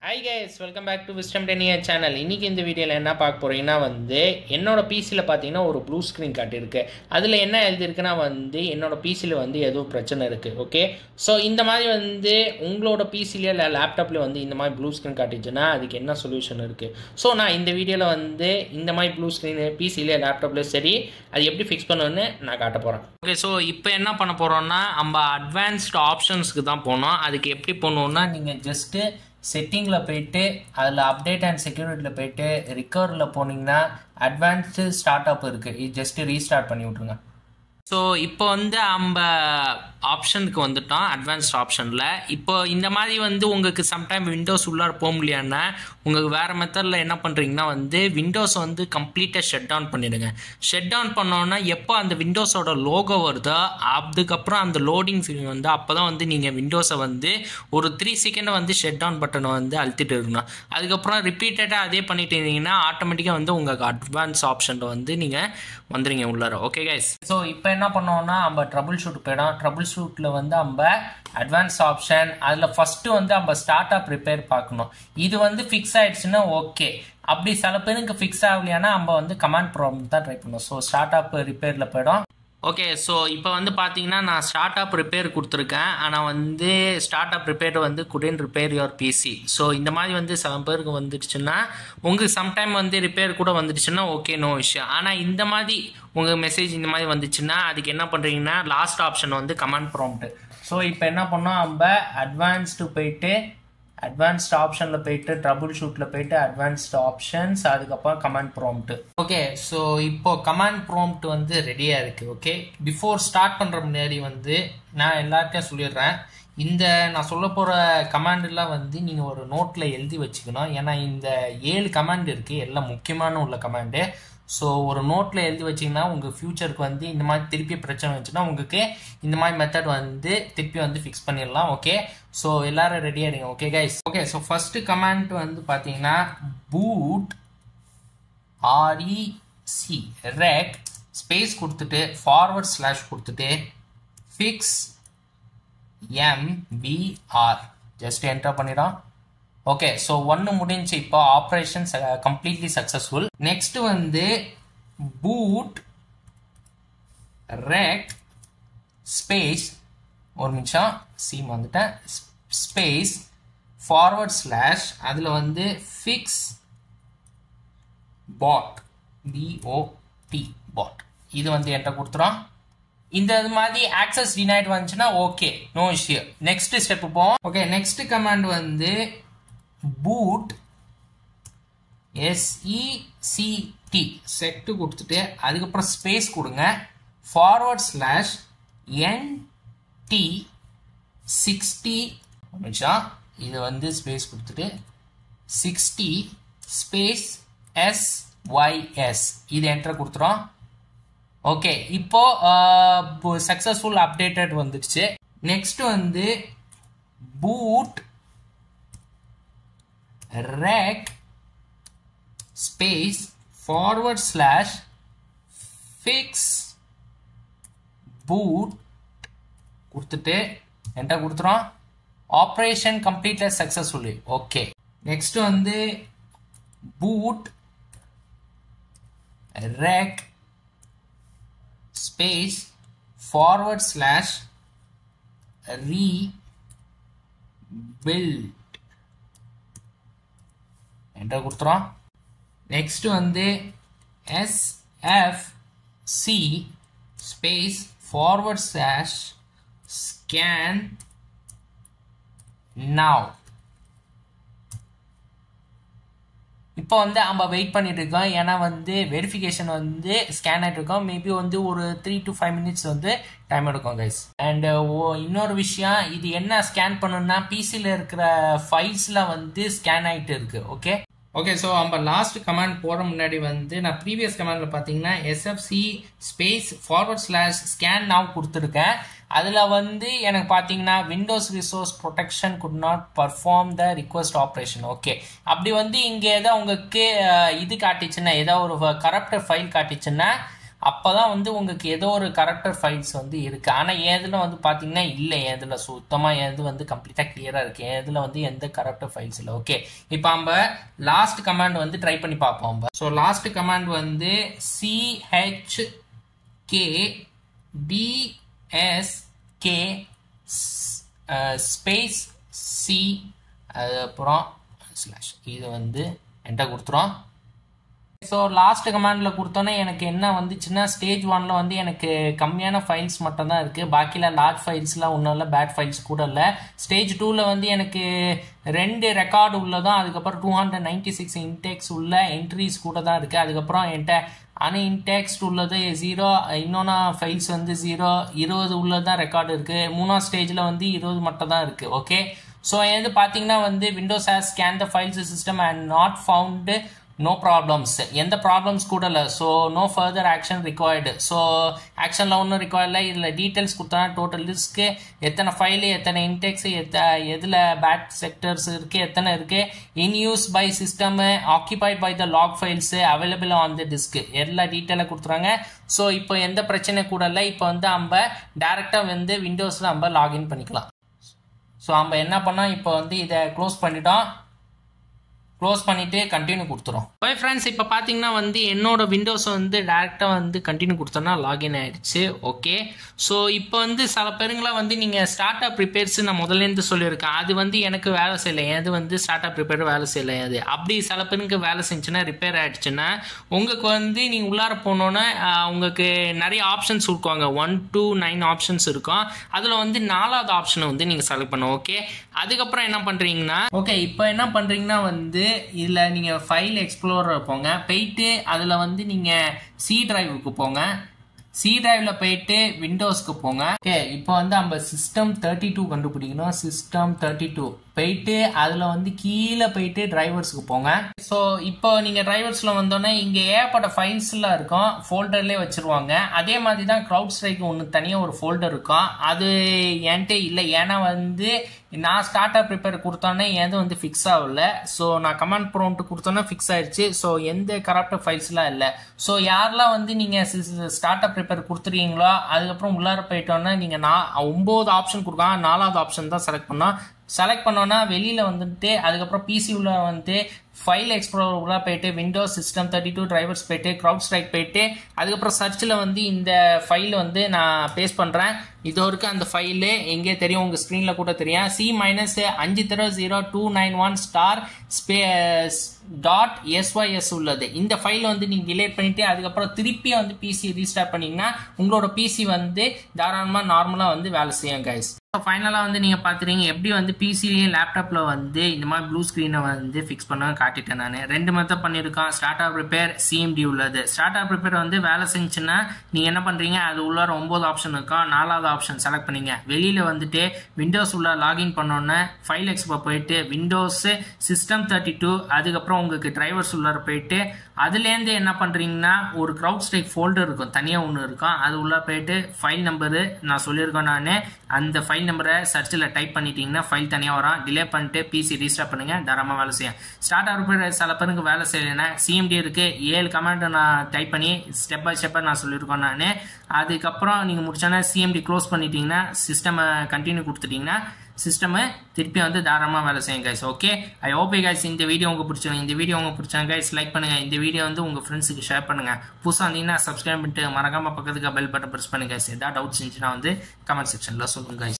high guys welcome back to wisdom டெனியர் channel இன்றைக்கி இந்த வீடியோவில் என்ன பார்க்க போகிறீங்கன்னா வந்து என்னோட பிசியில் பார்த்தீங்கன்னா ஒரு ப்ளூ ஸ்க்ரீன் காட்டியிருக்கு அதில் என்ன எழுதியிருக்குன்னா வந்து என்னோட பிசியில் வந்து ஏதோ பிரச்சனை இருக்குது ஓகே ஸோ இந்த மாதிரி வந்து உங்களோட பிசிலேயே இல்லை லேப்டாப்லேயே வந்து இந்த மாதிரி ப்ளூ ஸ்க்ரீன் காட்டிச்சுன்னா அதுக்கு என்ன சொல்யூஷன் இருக்குது ஸோ நான் இந்த வீடியோவில் வந்து இந்த மாதிரி ப்ளூ ஸ்க்ரீனு பிசிலே லேப்டாப்லேயும் சரி அது எப்படி ஃபிக்ஸ் பண்ணுவேன்னு நான் காட்ட போகிறேன் ஓகே ஸோ இப்போ என்ன பண்ண போகிறோம்னா நம்ம அட்வான்ஸ்டு ஆப்ஷன்ஸ்க்கு தான் போனோம் அதுக்கு எப்படி போகணுன்னா நீங்கள் ஜஸ்ட்டு செட்டிங்கில் போயிட்டு அதில் அப்டேட் அண்ட் செக்யூரிட்டியில் போயிட்டு ரிகவரில் போனீங்கன்னா அட்வான்ஸ்டு ஸ்டார்ட் அப் இருக்குது இது ஜஸ்ட்டு ரீஸ்டார்ட் பண்ணி விட்ருங்க ஸோ இப்போ வந்து நம்ம ஆப்ஷனுக்கு வந்துட்டோம் அட்வான்ஸ்ட் ஆப்ஷனில் இப்போ இந்த மாதிரி வந்து உங்களுக்கு சம்டைம் விண்டோஸ் உள்ளார போக முடியாதுன்னா உங்களுக்கு வேறு மெத்தடில் என்ன பண்ணுறீங்கன்னா வந்து விண்டோஸ் வந்து கம்ப்ளீட்டாக ஷட் டவுன் பண்ணிடுங்க ஷட் டவுன் பண்ணோன்னா எப்போ அந்த விண்டோஸோட லோகோ வருதோ அதுக்கப்புறம் அந்த லோடிங் ஃபீல் வந்து அப்போ தான் வந்து நீங்கள் விண்டோஸை வந்து ஒரு த்ரீ செகண்டை வந்து ஷட் டவுன் பட்டனை வந்து அழுத்திட்டு இருக்கணும் அதுக்கப்புறம் ரிப்பீட்டடாக அதே பண்ணிட்டு இருந்தீங்கன்னா ஆட்டோமேட்டிக்காக வந்து உங்களுக்கு அட்வான்ஸ் ஆப்ஷனில் வந்து நீங்கள் வந்துடுங்க உள்ளார ஓகே கைஸ் ஸோ இப்போ என்ன பண்ணோம்னா நம்ம ட்ரபுள் ஷூட் போயிடும் ட்ரபுள் ஷூட்டில் வந்து நம்ம அட்வான்ஸ் ஆப்ஷன் அதில் ஃபஸ்ட்டு வந்து நம்ம ஸ்டார்ட் அப் ரிப்பேர் பார்க்கணும் இது வந்து ஃபிக்ஸ் ஆயிடுச்சுன்னா ஓகே அப்படி சில பேருக்கு ஃபிக்ஸ் ஆகலையானா நம்ம வந்து கமாண்ட் ப்ராப்ளம் தான் ட்ரை பண்ணணும் ஸோ ஸ்டார்ட் அப் ரிப்பேரில் போயிடும் ஓகே ஸோ இப்போ வந்து பார்த்தீங்கன்னா நான் ஸ்டார்ட் அப் ரிப்பேர் கொடுத்துருக்கேன் ஆனால் வந்து ஸ்டார்ட் அப் ரிப்பேர் வந்து குடன் ரிப்பேர் யுவர் பிசி ஸோ இந்த மாதிரி வந்து சில பேருக்கு வந்துடுச்சுன்னா உங்களுக்கு சம்டைம் வந்து ரிப்பேர் கூட வந்துடுச்சுன்னா ஓகே நோ விஷயம் ஆனால் இந்த மாதிரி உங்கள் மெசேஜ் இந்த மாதிரி வந்துச்சுன்னா அதுக்கு என்ன பண்ணுறீங்கன்னா லாஸ்ட் ஆப்ஷன் வந்து கமெண்ட் ப்ராம்ப்ட் ஸோ இப்போ என்ன பண்ணோம் நம்ம அட்வான்ஸ்டு போயிட்டு அட்வான்ஸ்ட் ஆப்ஷனில் போயிட்டு ட்ரபுள் ஷூட்டில் போயிட்டு அட்வான்ஸ்ட் ஆப்ஷன்ஸ் அதுக்கப்புறம் கமாண்ட் ப்ராம்ப்ட் ஓகே ஸோ இப்போ கமாண்ட் ப்ராம்ப்ட் வந்து ரெடியாக இருக்குது ஓகே பிஃபோர் ஸ்டார்ட் பண்ணுற முன்னாடி வந்து நான் எல்லார்ட்டையும் சொல்லிடுறேன் இந்த நான் சொல்ல போகிற கமாண்டெல்லாம் வந்து நீங்கள் ஒரு நோட்டில் எழுதி வச்சுக்கணும் ஏன்னா இந்த ஏழு கமாண்ட் இருக்குது எல்லாம் முக்கியமான உள்ள கமாண்டு ஸோ ஒரு நோட்டில் எழுதி வச்சிங்கன்னா உங்கள் ஃப்யூச்சருக்கு வந்து இந்த மாதிரி திருப்பி பிரச்சனை வந்துச்சுன்னா உங்களுக்கு இந்த மாதிரி மெத்தட் வந்து திருப்பி வந்து ஃபிக்ஸ் பண்ணிடலாம் ஓகே ஸோ எல்லாரும் ரெடியாக இருங்க okay guys okay so first command வந்து பார்த்தீங்கன்னா பூட் ஆர்இசி ரெக் ஸ்பேஸ் கொடுத்துட்டு ஃபார்வர்ட் ஸ்லாஷ் கொடுத்துட்டு ஃபிக்ஸ் எம்பிஆர் ஜஸ்ட் என்டர் பண்ணிடும் ஓகே ஸோ ஒன்று முடிஞ்சு இப்போ ஆப்ரேஷன் கம்ப்ளீட்லி சக்ஸஸ்ஃபுல் நெக்ஸ்ட் வந்து பூட் ரெக் ஸ்பேஸ் ஒரு நிமிஷம் சீம் வந்துட்டேன் ஸ்பேஸ் ஃபார்வர்ட் ஸ்லாஷ் அதில் வந்து ஃபிக்ஸ் பாட் பிஓடி பாட் இது வந்து என்கிட்ட கொடுத்துரும் இந்த மாதிரி ஆக்சஸ் டினைட் வந்துச்சுன்னா okay no issue next step போவோம் ஓகே நெக்ஸ்ட் கமாண்ட் வந்து பூட் எஸ்இசிடி செட்டு கொடுத்துட்டு அதுக்கப்புறம் ஸ்பேஸ் கொடுங்க ஃபார்வர்ட் ஸ்லாஷ் என்டி சிக்ஸ்டி நிமிஷம் இது வந்து ஸ்பேஸ் கொடுத்துட்டு சிக்ஸ்டி ஸ்பேஸ் எஸ்ஒய்எஸ் இது என்டர் கொடுத்துரும் ஓகே இப்போ சக்ஸஸ்ஃபுல் அப்டேட்டட் வந்துடுச்சு நெக்ஸ்ட் வந்து boot rec space forward slash fix boot கொடுத்துட்டு என்டர் கொடுத்துரும் operation completed successfully okay next வந்து boot rec space forward slash rebuild enter கொடுத்துறோம் நெக்ஸ்ட் வந்து SFC space forward slash scan now இப்போ வந்து நம்ம வெயிட் பண்ணிட்டு இருக்கோம் ஏன்னா வந்து வெரிஃபிகேஷன் வந்து ஸ்கேன் ஆகிட்டு இருக்கோம் மேபி வந்து ஒரு த்ரீ டு ஃபைவ் மினிட்ஸ் வந்து டைம் எடுக்கும் கைஸ் அண்ட் இன்னொரு விஷயம் இது என்ன ஸ்கேன் பண்ணணும்னா பிசியில் இருக்கிற ஃபைல்ஸில் வந்து ஸ்கேன் ஆகிட்டு இருக்கு ஓகே ஓகே ஸோ நம்ம லாஸ்ட் கமாண்ட் போகிற முன்னாடி வந்து நான் ப்ரீவியஸ் கமாண்டில் பார்த்தீங்கன்னா SFC space forward slash scan now கொடுத்துருக்கேன் அதில் வந்து எனக்கு பார்த்தீங்கன்னா Windows resource protection could not perform the request operation okay அப்படி வந்து இங்கே ஏதோ உங்களுக்கு இது காட்டிச்சுன்னா ஏதோ ஒரு கரப்ட் ஃபைல் காட்டிச்சுன்னா அப்போ தான் வந்து உங்களுக்கு ஏதோ ஒரு கரெக்டர் ஃபைல்ஸ் வந்து இருக்குது ஆனால் ஏதில் வந்து பார்த்தீங்கன்னா இல்லை ஏதில் சுத்தமாக ஏது வந்து கம்ப்ளீட்டாக கிளியராக இருக்குது ஏதில் வந்து எந்த கரெக்டர் ஃபைல்ஸ் இல்லை ஓகே இப்போ நம்ம லாஸ்ட் கமாண்ட் வந்து ட்ரை பண்ணி பார்ப்போம் நம்ம ஸோ லாஸ்ட் கமாண்ட் வந்து CH K DSK space C அதுக்கப்புறம் ஸ்லாஷ் இது வந்து என்கிட்ட கொடுத்துரும் ஸோ லாஸ்ட் கமாண்டில் கொடுத்தோன்னே எனக்கு என்ன வந்துச்சுன்னா ஸ்டேஜ் ஒனில் வந்து எனக்கு கம்மியான ஃபைல்ஸ் மட்டும் தான் இருக்குது பாக்கியில் லார்ஜ் ஃபைல்ஸ்லாம் ஒன்றும் இல்லை பேட் ஃபைல்ஸ் கூட இல்லை ஸ்டேஜ் டூவில் வந்து எனக்கு ரெண்டு ரெக்கார்டு உள்ளதும் அதுக்கப்புறம் two hundred ninety six index உள்ள என்ட்ரிஸ் கூட தான் இருக்குது அதுக்கப்புறம் என்கிட்ட ஆனால் இன்டெக்ஸ்ட் உள்ளது ஜீரோ இன்னொன்று ஃபைல்ஸ் வந்து ஜீரோ இருபது உள்ளது தான் ரெக்கார்டு இருக்குது மூணாவது ஸ்டேஜில் வந்து இருபது மட்டும் தான் இருக்குது ஓகே ஸோ எது பார்த்தீங்கன்னா வந்து Windows has scan the files system and not found no problems எந்த ப்ராப்ளம்ஸ் கூட இல்லை so no further action required so ஆக்ஷனில் ஒன்றும் ரிக்வயர்ட் இல்லை இதில் டீட்டெயில்ஸ் கொடுத்தா டோட்டல் லிஸ்ட்க்கு எத்தனை ஃபைலு எத்தனை இன்டெக்ஸ் எத்த எதில் பேட் செக்டர்ஸ் இருக்குது எத்தனை இருக்குது in use by system occupied by the log files available on the disk எல்லா டீட்டெயிலாக கொடுத்துறாங்க ஸோ இப்போ எந்த பிரச்சனை கூட இல்லை இப்போ வந்து நம்ம டேரெக்டாக வந்து விண்டோஸில் நம்ம லாகின் பண்ணிக்கலாம் ஸோ நம்ம என்ன பண்ணோம் இப்போ வந்து இதை க்ளோஸ் பண்ணிட்டோம் க்ளோஸ் பண்ணிவிட்டு கண்டினியூ கொடுத்துரும் ஓகே ஃப்ரெண்ட்ஸ் இப்போ பார்த்தீங்கன்னா வந்து என்னோட விண்டோஸ் வந்து டேரெக்டாக வந்து கண்டினியூ கொடுத்தோன்னா லாகின் ஆயிடுச்சு ஓகே ஸோ இப்போ வந்து சில பேருங்களாம் வந்து நீங்கள் ஸ்டார்ட் அப் ரிப்பேர்ஸ் நான் முதல்லேருந்து சொல்லியிருக்கேன் அது வந்து எனக்கு வேலை செய்யலை அது வந்து ஸ்டார்ட் அப் ரிப்பேர் வேலை செய்யலை அது அப்படி சில பேருக்கு வேலை செஞ்சுன்னா ரிப்பேர் ஆகிடுச்சுன்னா உங்களுக்கு வந்து நீங்கள் உள்ளார போனோன்னே உங்களுக்கு நிறைய ஆப்ஷன்ஸ் இருக்குவாங்க ஒன் டூ நைன் ஆப்ஷன்ஸ் இருக்கும் அதில் வந்து நாலாவது ஆப்ஷனை வந்து நீங்கள் செலக்ட் பண்ணும் ஓகே அதுக்கப்புறம் என்ன பண்ணுறீங்கன்னா ஓகே இப்போ என்ன பண்ணுறீங்கன்னா வந்து இதில் நீங்கள் ஃபைல் எக்ஸ்ப்ளோரர் போங்க போயிட்டு அதில் வந்து நீங்கள் சி டிரைவுக்கு போங்க சி டிரைவில் போயிட்டு விண்டோஸ்க்கு போங்க ஓகே இப்போ வந்து நம்ம சிஸ்டம் தேர்ட்டி டூ கண்டுபிடிக்கணும் சிஸ்டம் தேர்ட்டி டூ போயிட்டு அதில் வந்து கீழே போயிட்டு டிரைவர்ஸ்க்கு போங்க ஸோ இப்போ நீங்கள் டிரைவர்ஸில் வந்தோன்னே இங்கே ஏகப்பட்ட ஃபைல்ஸ்லாம் இருக்கும் ஃபோல்டர்லேயே வச்சுருவாங்க அதே மாதிரி தான் க்ரௌட் ஸ்ட்ரைக் ஒன்று தனியாக ஒரு ஃபோல்டர் இருக்கும் அது என்கிட்ட இல்லை ஏன்னா வந்து நான் ஸ்டார்ட் அப் ப்ரிப்பேர் கொடுத்தோன்னே எது வந்து ஃபிக்ஸ் ஆகல ஸோ நான் கமாண்ட் ப்ரோம்ட்டு கொடுத்தோன்னே ஃபிக்ஸ் ஆயிடுச்சு ஸோ எந்த கரப்ட் ஃபைல்ஸ்லாம் இல்லை ஸோ யாரெல்லாம் வந்து நீங்கள் ஸ்டார்ட் அப் ப்ரிப்பேர் கொடுத்துருக்கீங்களோ அதுக்கப்புறம் உள்ளார போயிட்டோன்னா நீங்கள் நான் ஒம்பது ஆப்ஷன் கொடுக்காங்க நாலாவது ஆப்ஷன் தான் செலக்ட் பண்ணோம் செலக்ட் பண்ணோன்னா வெளியில் வந்துட்டு அதுக்கப்புறம் பிசி உள்ள வந்துட்டு ஃபைல் எக்ஸ்ப்ளோர் உள்ள போயிட்டு Windows system thirty two drivers போயிட்டு க்ரௌட் ஸ்ட்ரைக் போயிட்டு அதுக்கப்புறம் சர்ச்சில் வந்து இந்த ஃபைல் வந்து நான் பேஸ்ட் பண்ணுறேன் இதோ இருக்கு அந்த ஃபைலு எங்கே தெரியும் உங்கள் ஸ்க்ரீனில் கூட தெரியும் சி மைனஸ் அஞ்சு தடவை zero two nine one star space dot SYS உள்ளது இந்த ஃபைல் வந்து நீங்கள் டிலேட் பண்ணிட்டு அதுக்கப்புறம் திருப்பி வந்து பிசி ரீஸ்டார்ட் பண்ணீங்கன்னா உங்களோட பிசி வந்து தாராளமாக நார்மலாக வந்து வேலை செய்யும் கைஸ் ஸோ ஃபைனலாக வந்து நீங்கள் பார்த்துறீங்க எப்படி வந்து பிசிலையும் லேப்டாப்பில் வந்து இந்த மாதிரி ப்ளூ ஸ்க்ரீனை வந்து ஃபிக்ஸ் பண்ண காட்டிட்டேன் நான் ரெண்டு மெத்தட் பண்ணியிருக்கோம் ஸ்டார்ட் அப் ரிப்பேர் சிஎம்டி உள்ளது ஸ்டார்ட் அப் ரிப்பேர் வந்து வேலை செஞ்சுன்னா நீங்கள் என்ன பண்ணுறீங்க அது உள்ளார ஒம்பது ஆப்ஷன் இருக்கும் நாலாவது ஆப்ஷன் செலக்ட் பண்ணீங்க வெளியில் வந்துட்டு விண்டோஸ் உள்ள லாகின் பண்ணோன்னே ஃபைல் எக்ஸ்போ போயிட்டு விண்டோஸு சிஸ்டம் தேர்ட்டி டூ அதுக்கப்புறம் உங்களுக்கு டிரைவர்ஸ் உள்ளார போயிட்டு அதுலேருந்து என்ன பண்ணுறீங்கன்னா ஒரு க்ரௌட் ஸ்ட்ரைக் ஃபோல்டர் இருக்கும் தனியாக ஒன்று இருக்கும் அது உள்ளே போயிட்டு ஃபைல் நம்பரு நான் சொல்லியிருக்கேன் நான் அந்த ஃபைல் நம்பரை சர்ச்சில் டைப் பண்ணிட்டீங்கன்னா ஃபைல் தனியாக வரும் டிலே பண்ணிட்டு பிசி ரீஸ்டார்ட் பண்ணுங்கள் தாராளமாக வேலை செய்யும் ஸ்டார்ட் ஆகிற சில பேருக்கு வேலை செய்யலைன்னா சிஎம்டி இருக்குது ஏழு கமெண்ட் நான் டைப் பண்ணி ஸ்டெப் பை ஸ்டெப்பாக நான் சொல்லியிருக்கேன் நான் அதுக்கப்புறம் நீங்கள் முடிச்சோன்னா சிஎம்டி க்ளோஸ் பண்ணிட்டீங்கன்னா சிஸ்டமை கண்டினியூ கொடுத்துட்டிங்கன்னா சிஸ்டமை திருப்பி வந்து தாராளமாக வேலை செய்யும் guys okay I hope guys இந்த வீடியோ உங்க பிடிச்சிருங்க இந்த வீடியோ உங்க பிடிச்சாங்க கைஸ் லைக் பண்ணுங்க இந்த வீடியோ வந்து உங்க ஃப்ரெண்ட்ஸுக்கு ஷேர் பண்ணுங்க புதுசாக இருந்தீங்கன்னா சப்ஸ்கிரைப் பண்ணிட்டு மறக்காம பக்கத்துக்கு பெல் பட்டன் ப்ரெஸ் பண்ணுங்க கைஸ் ஏதாவது டவுட்ஸ் இருந்துச்சுன்னா வந்து கமெண்ட் செக்ஷனில் சொல்லுங்க கைஸ்